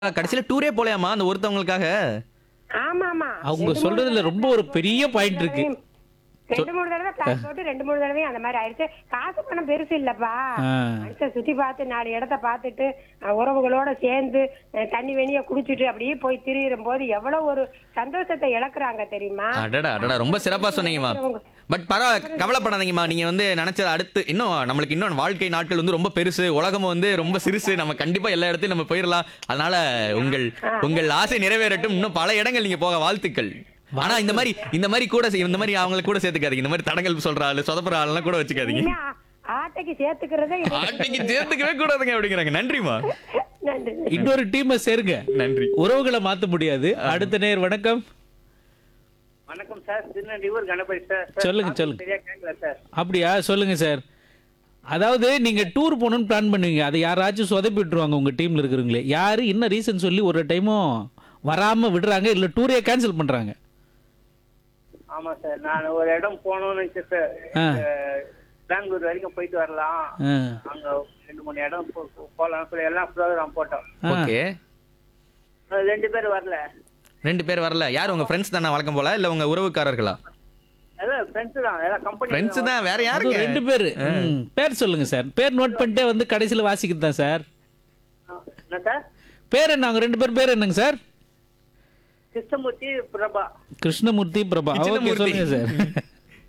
கடைசியில டூரே போலையாமா அந்த ஒருத்தவங்களுக்காக ஆமா ஆமா அவங்க ரெண்டு மூணு சொல்றதுல தடவை ரொம்ப ஒரு பெரிய பாயிண்ட் இருக்கு ரெண்டு மூணு தடவை பிளான் போட்டு ரெண்டு மூணு தடவையும் அந்த மாதிரி ஆயிடுச்சு காசு பணம் பெருசு இல்லப்பா ஆ. மனுஷன் சுத்தி பார்த்து நாலு இடத்த பார்த்துட்டு அஹ், உறவுகளோட சேர்ந்து அஹ், தண்ணி வெண்ணிய குடிச்சிட்டு அப்படியே போய் திரியிற போது எவ்வளவு ஒரு சந்தோஷத்தை இழக்குறாங்க தெரியுமா அடடா அடடா ரொம்ப சிறப்பா சொன்னீங்கம்மா பட் பரவாயில்ல கவலைப்படாதீங்கம்மா நீங்க வந்து நினைச்சது அடுத்து இன்னும் நம்மளுக்கு இன்னும் வாழ்க்கை நாட்கள் வந்து ரொம்ப பெருசு உலகம் வந்து ரொம்ப சிறுசு நம்ம கண்டிப்பா எல்லா இடத்தையும் நம்ம போயிடலாம் அதனால உங்கள் உங்கள் ஆசை நிறைவேறட்டும் இன்னும் பல இடங்கள் நீங்க போக வாழ்த்துக்கள் ஆனா இந்த மாதிரி இந்த மாதிரி கூட செய்- இந்த மாதிரி அவங்களை கூட சேர்த்துக்காதீங்க இந்த மாதிரி தடங்கள் சொல்ற ஆளு சொதப்புற ஆளுலாம் கூட வச்சுக்காதீங்க இனிமே ஆ- ஆட்டைக்கு சேர்த்துக்கிறதே இது. ஆட்டைக்கு சேர்த்துக்கவே கூடாதுங்க அப்படிங்கிறாங்க நன்றிமா நன்றி இன்னொரு டீமை சேருங்க நன்றி உறவுகளை மாத்த முடியாது அடுத்த நேர் வணக்கம் வணக்கம் sir Thirunelvelur Ganapathi sir sir, சொல்லுங்க, காசு சொல்லுங்க. சரியா கேட்கல சார் அப்படியா சொல்லுங்க சார் அதாவது நீங்க டூர் போகணும்னு பிளான் பண்ணுவீங்க அதை யாராச்சும் சொதப்பி விட்டுருவாங்க உங்க டீம்ல இருக்கிறவங்களே யாரு என்ன ரீசன் சொல்லி ஒரு டைமும் வராம விடுறாங்க இல்ல டூரே கேன்சல் பண்றாங்க ஆமா சார் நான் ஒரு இடம் போகணும்னு நினைச்சேன் சார் ஆ. அஹ், பெங்களூர் வரைக்கும் போயிட்டு வரலாம் ஆ. அங்க ரெண்டு மூணு இடம் போ- போ- போலாம் சொல்லி எல்லாம் ப்ரோக்ராம் போட்டோம் ஆ. ஓகே அஹ், ரெண்டு பேர் வரல ரெண்டு பேர் வரல யார் உங்க ஃப்ரெண்ட்ஸ் தானே வழக்கம் போல இல்ல உங்க உறவுக்காரர்களா அதான் ஃப்ரெண்ட்ஸ் தான் எல்லாம் கம்பெனி ஃப்ரெண்ட்ஸ் தான் வேற அது யாருங்க ரெண்டு பேரு ம். பேர் சொல்லுங்க சார் பேர் நோட் பண்ணிட்டே வந்து கடைசியில வாசிக்கிறது தான் சார் என்ன சார் பேர் என்ன அவங்க ரெண்டு பேர் பேர் என்னங்க சார் கிருஷ்ணமூர்த்தி பிரபா கிருஷ்ணமூர்த்தி பிரபா ஓகே கிருஷ்ணமூர்த்தி. சொல்லுங்க சார்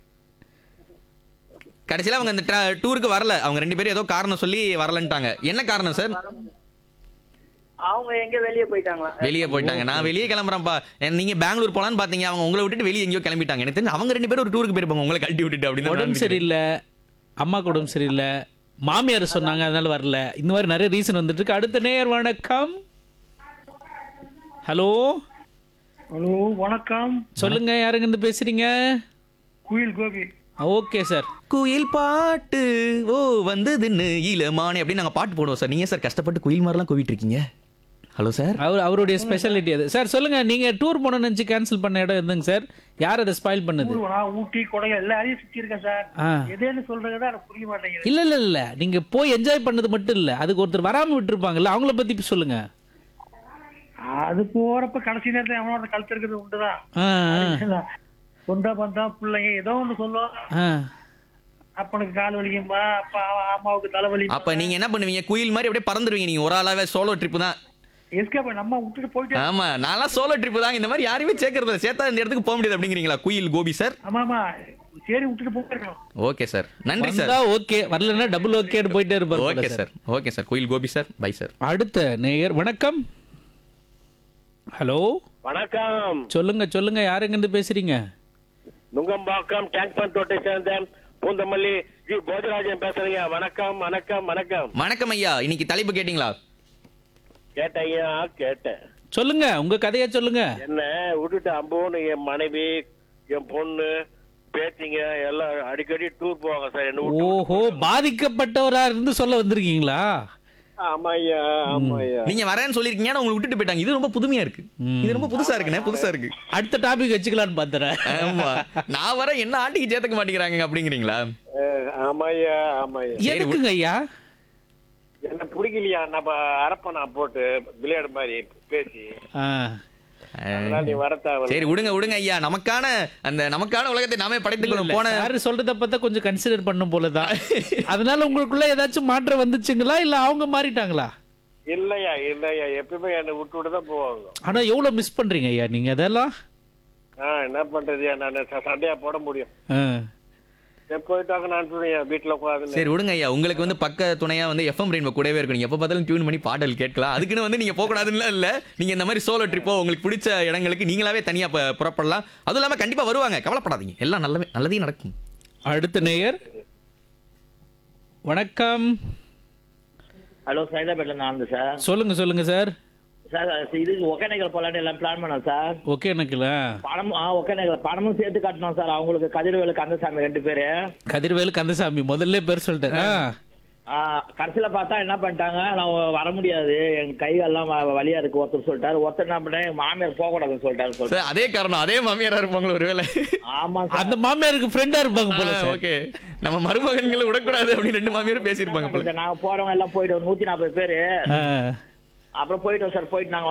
கடைசியில அவங்க அந்த tra- டூருக்கு வரல அவங்க ரெண்டு பேரும் ஏதோ காரணம் சொல்லி வரலன்ட்டாங்க என்ன காரணம் சார் அவங்க எங்க வெளியே போயிட்டாங்களா வெளியே போயிட்டாங்க நான் வெளியே கிளம்புறேன்ப்பா என் நீங்க பெங்களூர் போலான்னு பாத்தீங்க அவங்க உங்களை விட்டுட்டு வெளியே எங்கேயோ கிளம்பிட்டாங்க எனக்கு தெரிஞ்சு அவங்க ரெண்டு பேரும் ஒரு டூருக்கு போயிருப்பாங்க உங்களை கழட்டி விட்டுட்டு அப்படின்னு தான் உடம்பு நான் சரியில்லை அம்மாக்கு உடம்பு சரியில்லை மாமியார் சொன்னாங்க அதனால வரல இந்த மாதிரி நிறைய ரீசன் வந்துட்டு இருக்கு அடுத்த நேயர் வணக்கம் ஹலோ ஹலோ வணக்கம் சொல்லுங்க யாருங்க இருந்து பேசுறீங்க குயில் கோபி ஓகே சார் குயில் பாட்டு ஓ வந்ததுன்னு இளமானே அப்படின்னு நாங்க பாட்டு போடுவோம் சார் நீங்க சார் கஷ்டப்பட்டு குயில் மாதிரிலாம் கூவிட்டு இருக்கீங்க ஹலோ சார் அவர் அவருடைய ஸ்பெஷாலிட்டி அது சார் சொல்லுங்க நீங்க டூர் போகணும்னு நினைச்சு கேன்சல் பண்ண இடம் எதுங்க சார் யார் அதை ஸ்பாயில் பண்ணது நான் ஊட்டி கொடைகள் எல்லாரையும் சுத்தி இருக்கேன் சார் ஆ எதேன்னு சொல்றதுதான் எனக்கு புரிய மாட்டேங்குது இல்ல இல்ல இல்ல நீங்க போய் என்ஜாய் பண்ணது மட்டும் இல்ல அதுக்கு ஒருத்தர் வராம விட்டுருப்பாங்கல்ல அவங்கள பத்தி இப்ப சொல்லுங்க அது போறப்ப கடைசி நேரத்துல அவனோட கழுத்து இருக்கிறது உண்டுதான் ஆ, ஆ, சொந்த பந்தம் பிள்ளைங்க ஏதோ ஒண்ணு சொல்லும் ஆ. அப்பனுக்கு கால் வலிக்கும்பா அப்பா அம்மாவுக்கு தலைவலி அப்ப நீங்க என்ன பண்ணுவீங்க குயில் மாதிரி அப்படியே பறந்துருவீங்க நீங்க ஒரு ஆளாவே சோலோ ட்ரிப் தான் எஸ்கேப் நம்ம விட்டுட்டு போயிட்டு ஆமா நான்லாம் சோலோ ட்ரிப் தான் இந்த மாதிரி யாரையுமே சேர்க்கறது இல்ல. சேர்த்தா இந்த இடத்துக்கு போக முடியாது அப்படிங்கிறீங்களா குயில் கோபி சார் ஆமா ஆமா சரி விட்டுட்டு போயிருக்கணும் ஓகே சார் நன்றி சார் வந்தா ஓகே வரலன்னா டபுள் ஓகேன்னு போயிட்டே இருப்பாரு போல okay sir. Sir okay sir Kuyil Gopi sir bye sir அடுத்த நேயர் வணக்கம் ஹலோ வணக்கம் சொல்லுங்க சொல்லுங்க யாருங்க இருந்து பேசுறீங்க நுங்கம்பாக்கம் டேங்க் பண்ட் தோட்டை சேர்ந்த பூந்தமல்லி ஜி போஜராஜன் பேசுறீங்க வணக்கம் வணக்கம் வணக்கம் வணக்கம் ஐயா இன்னைக்கு தலைப்பு கேட்டிங்களா கேட்டஐயா கேட்டேன் சொல்லுங்க உங்க கதையை சொல்லுங்க என்ன விட்டுட்டு அம்போன்னு என் மனைவி என் பொண்ணு பேத்திங்க எல்லாம் அடிக்கடி டூர் போவாங்க சார் என்ன விட்டு ஓஹோ பாதிக்கப்பட்டவரா இருந்து சொல்ல வந்திருக்கீங்களா ஆமாய்யா ஆமாய்யா நீங்க வரேன்னு சொல்லிருக்கீங்க ஆனா உங்களை விட்டுட்டு போயிட்டாங்க இது ரொம்ப புதுமையா இருக்கு இது ரொம்ப புதுசா இருக்குண்ணே புதுசா இருக்கு அடுத்த டாபிக் வச்சுக்கலாம்னு பாத்துறேன் ஆமா நான் வர என்ன ஆட்டிக்கு சேர்த்துக்க மாட்டேங்கிறாங்க அப்படிங்கிறீங்களா அஹ், ஆமாய்யா ஆமாய்யா எதுக்குங்க ஐயா என்ன பிடிக்கலையா நம்ம அரப்ப நான் போட்டு விளையாடு மாதிரி பேசி ஆ. அதனால நீ வரத்தாவ சரி விடுங்க விடுங்க ஐயா நமக்கான அந்த நமக்கான உலகத்தை நாமே படைத்துக்கணும் போன யாரு சொல்றத பார்த்தா கொஞ்சம் கன்சிடர் பண்ணும் போலதான் அதனால உங்களுக்குள்ள ஏதாச்சும் மாற்றம் வந்துச்சுங்களா இல்ல அவங்க மாறிட்டாங்களா இல்லையா இல்லையா எப்பயுமே என்னை விட்டு விட்டு தான் போவாங்க ஆனா எவ்வளவு மிஸ் பண்றீங்க ஐயா நீங்க அதெல்லாம் ஆ என்ன பண்றது நான் ச- சண்டையா போட முடியும் ஆ. சரி, போயிட்டாங்க நான் சொல்லுவேன் வீட்டுல உட்காந்து சரி விடுங்க ஐயா உங்களுக்கு வந்து பக்க துணையா வந்து எஃப்எம் ரெயின்போ கூடவே இருக்கும் நீங்க எப்ப பார்த்தாலும் டியூன் பண்ணி பாடல் கேட்கலாம் அதுக்குன்னு வந்து நீங்க போக கூடாதுன்னு இல்ல நீங்க இந்த மாதிரி சோலோ ட்ரிப்போ உங்களுக்கு பிடிச்ச இடங்களுக்கு நீங்களாவே தனியா ப- புறப்படலாம் அதுவும் இல்லாம கண்டிப்பா வருவாங்க கவலைப்படாதீங்க எல்லாம் நல்லவே நல்லதே நடக்கும் அடுத்த நேயர் வணக்கம் ஹலோ சைதாபேட்டில் நான் வந்து சார் சொல்லுங்க சொல்லுங்க சார் சார் இதுக்கு ஒகேனக்கல் போலான்னு எல்லாம் பிளான் பண்ணோம் சார் ஓகே எனக்குல பணமும் ஆ ஒகேனக்கல் பணமும் சேர்த்து கட்டணும் சார் அவங்களுக்கு கதிர்வேலு கந்தசாமி ரெண்டு பேரு கதிர்வேலு கந்தசாமி முதல்ல பேர் சொல்லிட்டேன் ஆ. ஆ, கடைசியில பார்த்தா என்ன பண்ணிட்டாங்க நான் வர முடியாது என் கைகள்லாம் வ- வலியா இருக்கு ஒருத்தர் சொல்லிட்டாரு ஒருத்தர் என்ன பண்ணேன் எங்க மாமியார் போக கூடாதுன்னு சொல்லிட்டாரு சொல்லிட்டு சார் அதே காரணம் அதே மாமியாரா இருப்பாங்களோ ஒருவேளை ஆமா சார் அந்த மாமியாருக்கு ஃப்ரெண்டா இருப்பாங்க போல சார் ஓகே நம்ம மருமகன்களை விடக்கூடாது அப்படின்னு ரெண்டு மாமியாரும் பேசியிருப்பாங்க போல நாங்க போறவங்க எல்லாம் போயிட்டு நூத்தி நாற்பது பேரு ஆ. அப்புறம் போயிட்டோம் சார் போயிட்டு நாங்க